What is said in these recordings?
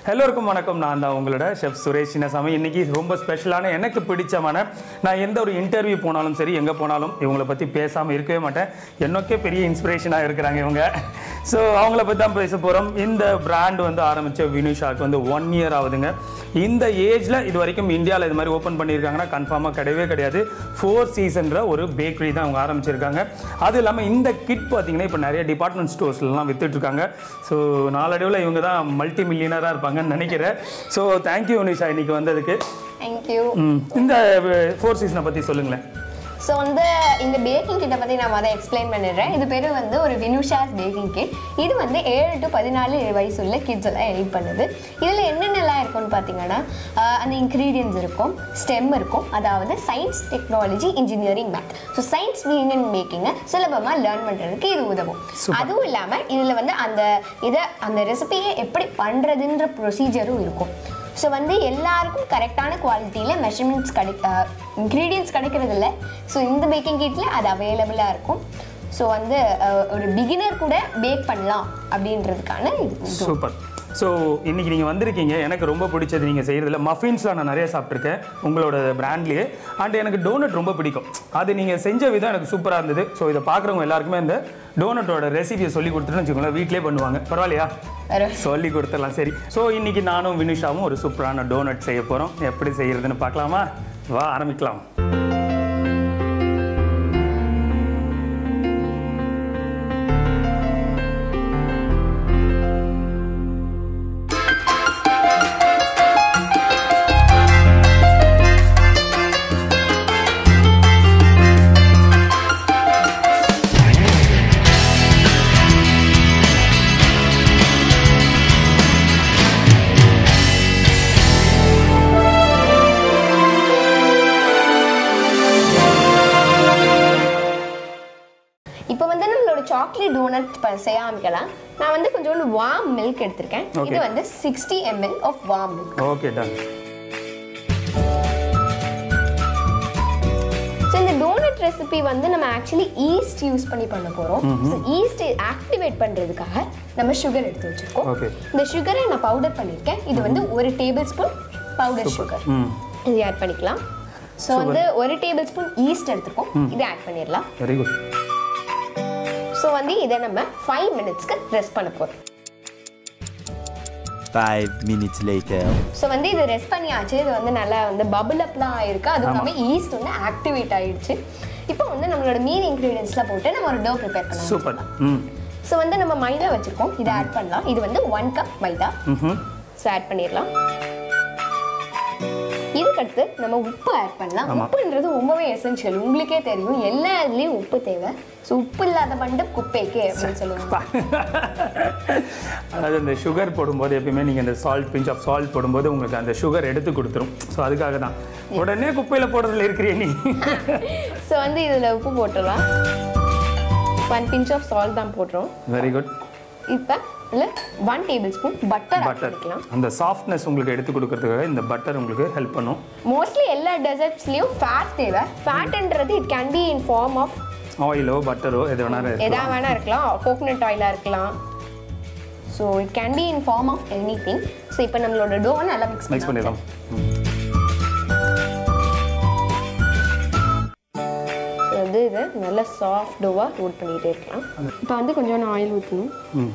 எல்லோருக்கும் வணக்கம் நான் தான் உங்களோட ஷெஃப் சுரேஷ் சின்னசாமி இன்னைக்கு ரொம்ப ஸ்பெஷலான எனக்கு பிடிச்சமான நான் எந்த ஒரு இன்டர்வியூ போனாலும் சரி எங்கே போனாலும் இவங்களை பற்றி பேசாமல் இருக்கவே மாட்டேன் என்னக்கே பெரிய இன்ஸ்பிரேஷனாக இருக்கிறாங்க இவங்க ஸோ அவங்கள பற்றி தான் பேச போகிறோம் இந்த பிராண்ட் வந்து ஆரம்பித்த வினுஷாக்கு வந்து ஒன் இயர் ஆகுதுங்க இந்த ஏஜில் இது வரைக்கும் இந்தியாவில் இது மாதிரி ஓப்பன் பண்ணியிருக்காங்கன்னா கன்ஃபார்மாக கிடையவே கிடையாது ஃபோர் சீசன்ற ஒரு பேக்கரி தான் அவங்க ஆரம்பிச்சிருக்காங்க அது இல்லாமல் இந்த கிட் பார்த்தீங்கன்னா இப்போ நிறைய டிபார்ட்மெண்ட் ஸ்டோர்ஸ்லாம் வித்துட்டு இருக்காங்க ஸோ நாளடைவில் இவங்க தான் மல்டி மில்லியனராக இருப்பாங்கன்னு நினைக்கிறேன் ஸோ தேங்க்யூ நிஷா இன்னைக்கு வந்ததுக்கு தேங்க்யூ ம், இந்த ஃபோர் சீசனை பற்றி சொல்லுங்களேன் ஸோ வந்து இந்த பேக்கிங் கிட்ட பற்றி நான் அதை எக்ஸ்பிளைன் பண்ணிடுறேன் இது பேர் வந்து ஒரு வினுஷாஸ் பேக்கிங் கிட் இது வந்து ஏழு டு பதினாலு வயசு உள்ள கிட்ஸ் எல்லாம் ஹெல்ப் பண்ணுது இதில் என்னென்னலாம் இருக்கும்னு பார்த்தீங்கன்னா ஆஹ் அந்த இன்க்ரீடியன்ஸ் இருக்கும் ஸ்டெம் இருக்கும் அதாவது science technology engineering math so science mean and மேக்கிங்கை சுலபமாக லேர்ன் பண்ணுறதுக்கு இது உதவும் அதுவும் இல்லாமல் இதில் வந்து அந்த இதை அந்த ரெசிபியை எப்படி பண்ணுறதுன்ற ப்ரொசீஜரும் இருக்கும் ஸோ வந்து எல்லாருக்கும் கரெக்டான குவாலிட்டியில் மெஷர்மெண்ட்ஸ் கிடை இன்க்ரீடியன்ஸ் கிடைக்கிறது இல்லை ஸோ இந்த பேக்கிங் கிட்டில் அது அவைலபிளாக இருக்கும் ஸோ வந்து அஹ், ஒரு பிகினர் கூட பேக் பண்ணலாம் அப்படின்றதுக்கான இது சூப்பர் ஸோ இன்னைக்கு நீங்கள் வந்திருக்கீங்க எனக்கு ரொம்ப பிடிச்சது நீங்கள் செய்கிறதுல மஃபின்ஸ்லாம் நான் நிறைய சாப்பிட்ருக்கேன் உங்களோட பிராண்ட்லேயே அண்ட் எனக்கு டோனட் ரொம்ப பிடிக்கும் அது நீங்கள் செஞ்ச விதம் எனக்கு சூப்பராக இருந்தது ஸோ இதை பார்க்குறவங்க எல்லாருக்குமே இந்த டோனட்டோட ரெசிபியை சொல்லி கொடுத்துட்டுன்னு வச்சுக்கோங்களேன் வீட்டிலே பண்ணுவாங்க பரவாயில்லையா வேற சொல்லி கொடுத்துடலாம் சரி ஸோ இன்னைக்கு நானும் வினுஷாவும் ஒரு சூப்பரான டோனட் செய்ய போகிறோம் எப்படி செய்யறதுன்னு பார்க்கலாமா வா ஆரம்பிக்கலாம் இப்போ வந்து நம்மளோட சாக்லேட் டோனட் செய்ய ஆரம்பிக்கலாம் நான் வந்து கொஞ்சோண்டு வார்ம் மில்க் எடுத்திருக்கேன் Okay. இது வந்து sixty ML of warm milk okay done so இந்த டோனட் ரெசிபி வந்து நம்ம ஆக்சுவலி ஈஸ்ட் யூஸ் பண்ணி பண்ண போகிறோம் ஸோ ஈஸ்ட் ஆக்டிவேட் பண்ணுறதுக்காக நம்ம சுகர் எடுத்து வச்சிருக்கோம் Okay. இந்த சுகரை நான் பவுடர் பண்ணியிருக்கேன் இது வந்து ஒரு டேபிள் ஸ்பூன் பவுடர் சுகர் ம் இது ஆட் பண்ணிக்கலாம் ஸோ வந்து ஒரு டேபிள் ஸ்பூன் ஈஸ்ட் எடுத்துருக்கோம் இதை ஆட் பண்ணிடலாம் வெரி குட் ஸோ வந்து இதை நம்ம ஃபைவ் மினிட்ஸ்க்கு ரெஸ்ட் பண்ண போகிறோம் Five minutes later. ஸோ வந்து இது ரெஸ்ட் பண்ணியாச்சு இது வந்து நல்லா வந்து பபுள் அப்லாம் ஆயிருக்கு அதுவும் இல்லாமல் ஈஸ்ட் வந்து ஆக்டிவேட் ஆயிடுச்சு இப்போ வந்து நம்மளோட மீன் இன்க்ரீடியன்ஸ்லாம் போட்டு நம்ம ஒரு டோ ப்ரிப்பேர் பண்ணலாம் சூப்பர் ம் ஸோ வந்து நம்ம மைதா வச்சுருக்கோம் இதை ஆட் பண்ணலாம் இது வந்து ஒன் கப் மைதா ம் ஸோ ஆட் பண்ணிடலாம் இதுக்கடுத்து நம்ம உப்பு ஆட் பண்ணலாம் உப்புன்றது ரொம்பவே எசென்ஷியல் உங்களுக்கே தெரியும் எல்லா இதுலேயும் உப்பு தேவை ஸோ உப்பு இல்லாத பண்டம் குப்பைக்கே அப்படின்னு சொல்லுவாங்க அதாவது இந்த சுகர் போடும்போது எப்பயுமே நீங்கள் இந்த சால்ட் பிஞ்ச் ஆஃப் சால்ட் போடும்போது உங்களுக்கு அந்த சுகர் எடுத்து கொடுத்துரும் ஸோ அதுக்காக தான் உடனே குப்பையில் போடுறதுல இருக்கிறிய நீ ஸோ வந்து இதில் உப்பு போட்டுடலாம் ஒன் பிஞ்ச் ஆஃப் சால்ட் தான் போடுறோம் வெரி குட் இப்போ இல்லை one tablespoon butter add butter பண்ணிக்கலாம் அந்த சாஃப்ட்னஸ் உங்களுக்கு எடுத்து கொடுக்கறதுக்காக இந்த பட்டர் உங்களுக்கு ஹெல்ப் பண்ணும் மோஸ்ட்லி எல்லா டெசர்ட்ஸ்லேயும் ஃபேட் தேவை ஃபேட்ன்றது it can be in form of ஆயிலோ பட்டரோ எது வேணாலும் எதா வேணா இருக்கலாம் கோகனட் ஆயிலாக இருக்கலாம் so it can be in form of anything so இப்போ நம்மளோட டோ நல்லா மிக்ஸ் மிக்ஸ் பண்ணிடலாம் ஸோ வந்து இது நல்லா சாஃப்ட் டோவாக ரோல் பண்ணிகிட்டே இருக்கலாம் இப்போ வந்து கொஞ்சம் ஆயில் ஊற்றணும் ம்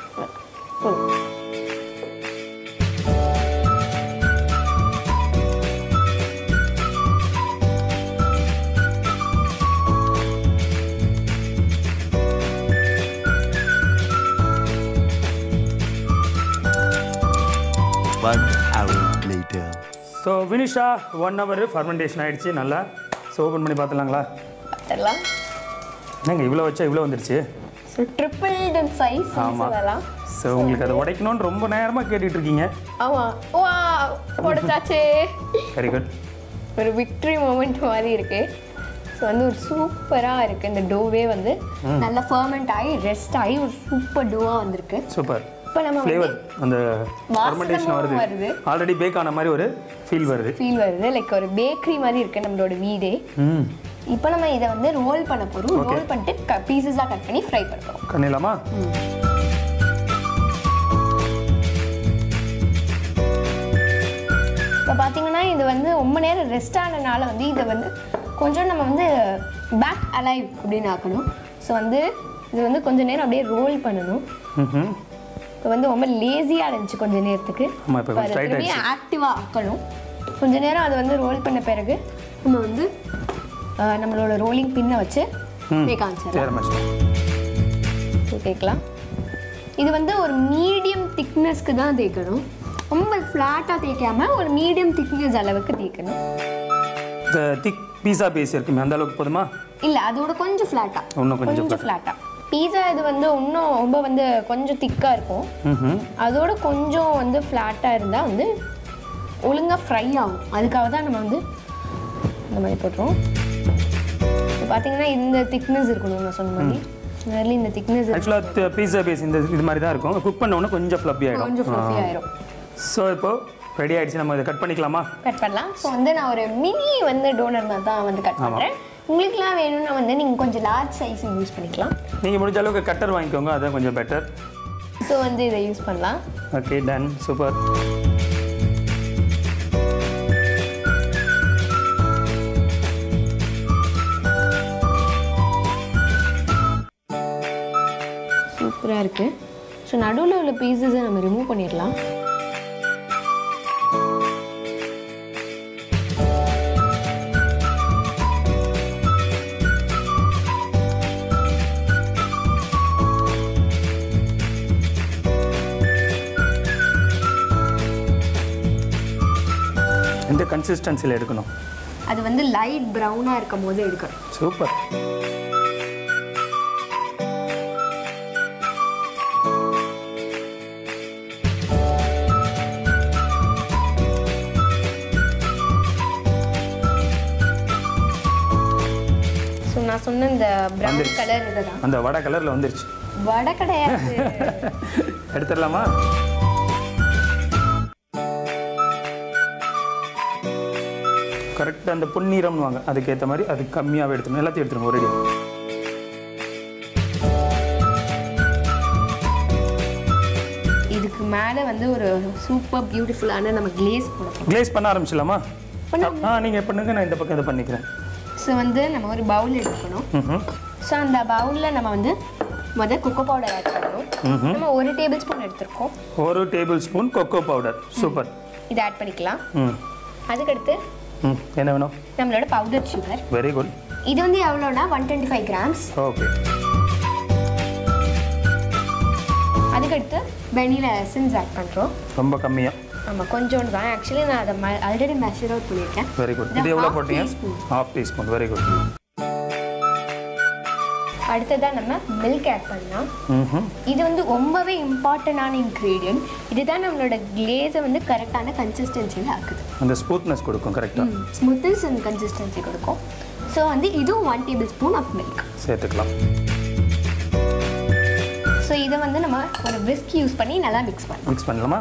One hour later. So Vinisha one hour fermentation ஆயிடுச்சு நல்லா ஸோ ஓப்பன் பண்ணி பார்த்துலாங்களா பார்த்துடலாம் என்னங்க இவ்வளோ வச்சா இவ்வளோ வந்துருச்சு ஸோ ட்ரிபிள் அண்ட் சைஸ் ஆமா. சொல்லலாம் ஸோ உங்களுக்கு அதை உடைக்கணும்னு ரொம்ப நேரமாக கேட்டுட்டு இருக்கீங்க ஆமாம் வா உடச்சாச்சு வெரி குட் ஒரு விக்ட்ரி மூமெண்ட் மாதிரி இருக்கு ஸோ வந்து ஒரு சூப்பராக இருக்கு இந்த டோவே வந்து நல்லா ஃபர்மெண்ட் ஆகி ரெஸ்ட் ஆகி ஒரு சூப்பர் டோவாக வந்திருக்கு சூப்பர் இப்போ நம்ம ஃப்ளேவர் அந்த ஃபர்மெண்டேஷன் வாசனமும் வருது வருது. ஆல்ரெடி பேக் ஆன மாதிரி ஒரு ஃபீல் வருது ஃபீல் வருது லைக் ஒரு பேக்கரி மாதிரி இருக்கு நம்மளோட வீடே ம் இப்போ நம்ம இதை வந்து ரோல் பண்ண போகிறோம் ரோல் பண்ணிட்டு பீசஸாக கட் பண்ணி ஃப்ரை பண்ண போகிறோம் பண்ணிடலாமா பார்த்தீங்கன்னா இது வந்து ரொம்ப நேரம் ரெஸ்ட் ஆனனால வந்து இதை வந்து கொஞ்சம் நம்ம வந்து பேக் அலைவ் அப்படின்னு ஆக்கணும் ஸோ வந்து இது வந்து கொஞ்ச நேரம் அப்படியே ரோல் பண்ணணும் ம் இப்போ வந்து ரொம்ப லேசியாக இருந்துச்சு கொஞ்ச நேரத்துக்கு ஆமா, இப்ப கொஞ்சம் tight திரும்பி ஆக்டிவாக ஆக்கணும் கொஞ்ச நேரம் அதை வந்து ரோல் பண்ண பிறகு நம்ம வந்து அஹ், நம்மளோட ரோலிங் பின்னை வச்சு மேக் ஆன்சர் சரி மச்சான் கேட்கலாம் இது வந்து ஒரு மீடியம் திக்னஸ்க்கு தான் தேய்க்கணும் ரொம்ப ஃப்ளாட்டாக தேய்க்காம ஒரு மீடியம் திக்னஸ் அளவுக்கு தேய்க்கணும் இந்த திக் பீஸா பேஸ் இருக்குமே அந்த அளவுக்கு போதுமா இல்லை அதோட கொஞ்சம் ஃப்ளாட்டாக இன்னும் கொஞ்சம் கொஞ்சம் ஃப்ளாட்டாக பீஸா இது வந்து இன்னும் ரொம்ப வந்து கொஞ்சம் திக்காக இருக்கும் ம் அதோட கொஞ்சம் வந்து ஃப்ளாட்டாக இருந்தால் வந்து ஒழுங்காக ஃப்ரை ஆகும் அதுக்காக தான் நம்ம வந்து இந்த மாதிரி போட்டுருவோம் இப்போ பார்த்தீங்கன்னா இந்த திக்னஸ் இருக்கணும் நான் சொன்ன மாதிரி நிறைய இந்த திக்னஸ் ஆக்சுவலாக பீஸா பேஸ் இந்த இது மாதிரி தான் இருக்கும் குக் பண்ண உடனே கொஞ்சம் ஃப்ளப்பி ஆகிடும் கொஞ்சம் ஃப்ளஃபி ஆயிரும் ஸோ இப்போ ரெடி ஆயிடுச்சு நம்ம இதை கட் பண்ணிக்கலாமா கட் பண்ணலாம் ஸோ வந்து நான் ஒரு மினி வந்து டோனர் மாதிரி தான் வந்து கட் பண்ணுறேன் உங்களுக்குலாம் வேணும்னா வந்து நீங்கள் கொஞ்சம் லார்ஜ் சைஸ் யூஸ் பண்ணிக்கலாம் நீங்கள் முடிஞ்ச அளவுக்கு கட்டர் வாங்கிக்கோங்க அதான் கொஞ்சம் பெட்டர் ஸோ வந்து இதை யூஸ் பண்ணலாம் ஓகே டன் சூப்பர் சூப்பராக இருக்குது ஸோ நடுவில் உள்ள பீசஸை நம்ம ரிமூவ் பண்ணிடலாம் இந்த கன்சிஸ்டன்சியில் எடுக்கணும் அது வந்து லைட் ப்ரௌனாக இருக்கும் போது எடுக்கணும் சூப்பர் ஸோ நான் சொன்ன இந்த ப்ரௌன் வந்துருச்சு. கலர் இதுதான் அந்த வடை கலரில் வந்துருச்சு வடை கிடையாது எடுத்துடலாமா கரெக்டாக அந்த பொன்னிறம்னு வாங்க அதுக்கேற்ற மாதிரி அது கம்மியாகவே எடுத்துணும் எல்லாத்தையும் எடுத்துருங்க ஒரே இதுக்கு மேலே வந்து ஒரு சூப்பர் பியூட்டிஃபுல்லான நம்ம கிளேஸ் போடணும் கிளேஸ் பண்ண ஆரம்பிச்சிடலாமா ஆ நீங்கள் பண்ணுங்க நான் இந்த பக்கம் இதை பண்ணிக்கிறேன் ஸோ வந்து நம்ம ஒரு பவுல் எடுக்கணும் ம் ஸோ அந்த பவுலில் நம்ம வந்து முதல் கொக்கோ பவுடர் ஆட் பண்ணணும் நம்ம ஒரு டேபிள் ஸ்பூன் எடுத்திருக்கோம் ஒரு tablespoon cocoa powder super இதை ஆட் பண்ணிக்கலாம் ம் அதுக்கடுத்து ம் என்ன வேணும் நம்மளோட பவுடர் சுகர் வெரி குட் இது வந்து எவ்வளோனா one twenty five grams okay அதுக்கடுத்து வெனிலா எசன்ஸ் ஆட் பண்ணுறோம் ரொம்ப கம்மியாக ஆமாம் கொஞ்சோண்டு தான் ஆக்சுவலி நான் அதை ஆல்ரெடி மெஷர் அவுட் பண்ணியிருக்கேன் வெரி குட் இது இது எவ்வளோ half போட்டீங்க teaspoon. Half teaspoon very good அடுத்ததாக நம்ம மில்க் ஆட் பண்ணலாம் ம் இது வந்து ரொம்பவே இம்பார்ட்டண்டான இன்க்ரீடியன்ட் இதுதான் நம்மளோட கிளேஸை வந்து கரெக்டான கன்சிஸ்டன்சியில் ஆக்குது அந்த ஸ்மூத்னஸ் கொடுக்கும் கரெக்டாக ஸ்மூத்தன்ஸ் அண்ட் கன்சிஸ்டன்சி கொடுக்கும் ஸோ வந்து இதுவும் one tablespoon of milk சேர்த்துக்கலாம் ஸோ இதை வந்து நம்ம ஒரு விஸ்க் யூஸ் பண்ணி நல்லா மிக்ஸ் பண்ணலாம் மிக்ஸ் பண்ணலாமா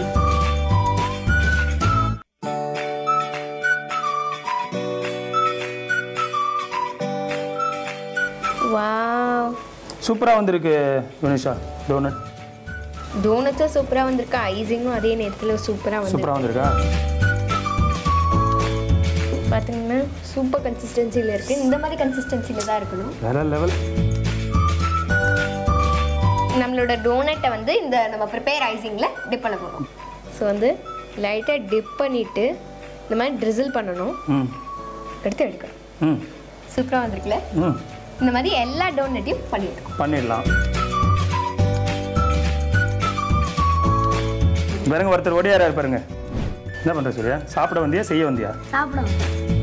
வாவ் சூப்பராக வந்திருக்கு யுனிஷா டோனட் டோனட்ஸும் சூப்பராக வந்திருக்கு ஐசிங்கும் அதே நேரத்தில் சூப்பராக வந்து சூப்பராக வந்திருக்கா பார்த்தீங்கன்னா சூப்பர் கன்சிஸ்டன்சியில் இருக்குது இந்த மாதிரி கன்சிஸ்டன்சியில் தான் இருக்கணும் வேற லெவல் நம்மளோட டோனட்டை வந்து இந்த நம்ம ப்ரிப்பேர் ஐசிங்கில் டிப் பண்ண போகிறோம் ஸோ வந்து லைட்டாக டிப் பண்ணிவிட்டு இந்த மாதிரி ட்ரிசில் பண்ணணும் ம் எடுத்து எடுக்கணும் ம் சூப்பராக வந்திருக்குல்ல ம் இந்த மாதிரி எல்லா டோனட்டையும் பண்ணிடணும் பண்ணிடலாம் பாருங்க ஒருத்தர் ஓடியாரா பாருங்க என்ன பண்ணுற சூர்யா சாப்பிட வந்தியா செய்ய வந்தியா சாப்பிடும்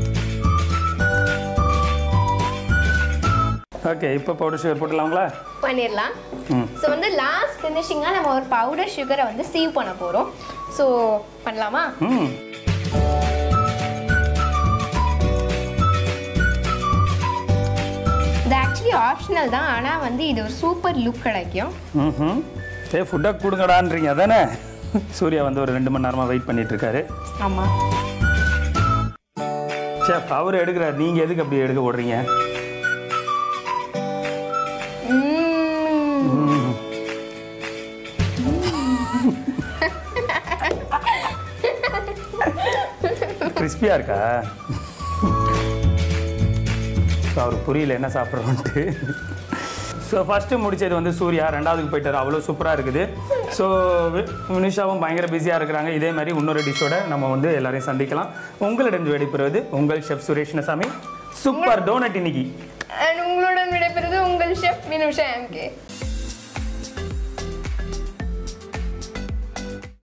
ஓகே இப்போ பவுடர் சுகர் போட்டுடலாங்களா பண்ணிடலாம் ம் ஸோ வந்து லாஸ்ட் ஃபினிஷிங்காக நம்ம ஒரு பவுடர் சுகரை வந்து சீவ் பண்ண போகிறோம் ஸோ பண்ணலாமா ம் இது ஆக்சுவலி ஆப்ஷனல் தான் ஆனால் வந்து இது ஒரு சூப்பர் லுக் கிடைக்கும் ம் ஏ ஃபுட்டாக கொடுங்கடான்றீங்க அதானே சூர்யா வந்து ஒரு ரெண்டு மணி நேரமாக வெயிட் பண்ணிட்டு இருக்காரு ஆமாம் சேஃப் அவர் எடுக்கிறார் நீங்கள் எதுக்கு அப்படி எடுக்க ஓடுறீங்க ம். கிறிஸ்பியாக இருக்கா ஸோ அவருக்கு புரியல என்ன சாப்பிட்றோன்ட்டு ஸோ ஃபஸ்ட்டு முடிச்சது வந்து சூர்யா ரெண்டாவதுக்கு போயிட்டார் அவ்வளோ சூப்பராக இருக்குது ஸோ வினிஷாவும் பயங்கர பிஸியாக இருக்கிறாங்க இதே மாதிரி இன்னொரு டிஷ்ஷோட நம்ம வந்து எல்லாரையும் சந்திக்கலாம் உங்களிடம் விடைபெறுவது உங்கள் chef Suresh Nasami super donut இன்னைக்கு அண்ட் உங்களுடன் விடைபெறுவது உங்கள் ஷெஃப் வினுஷா எம்கே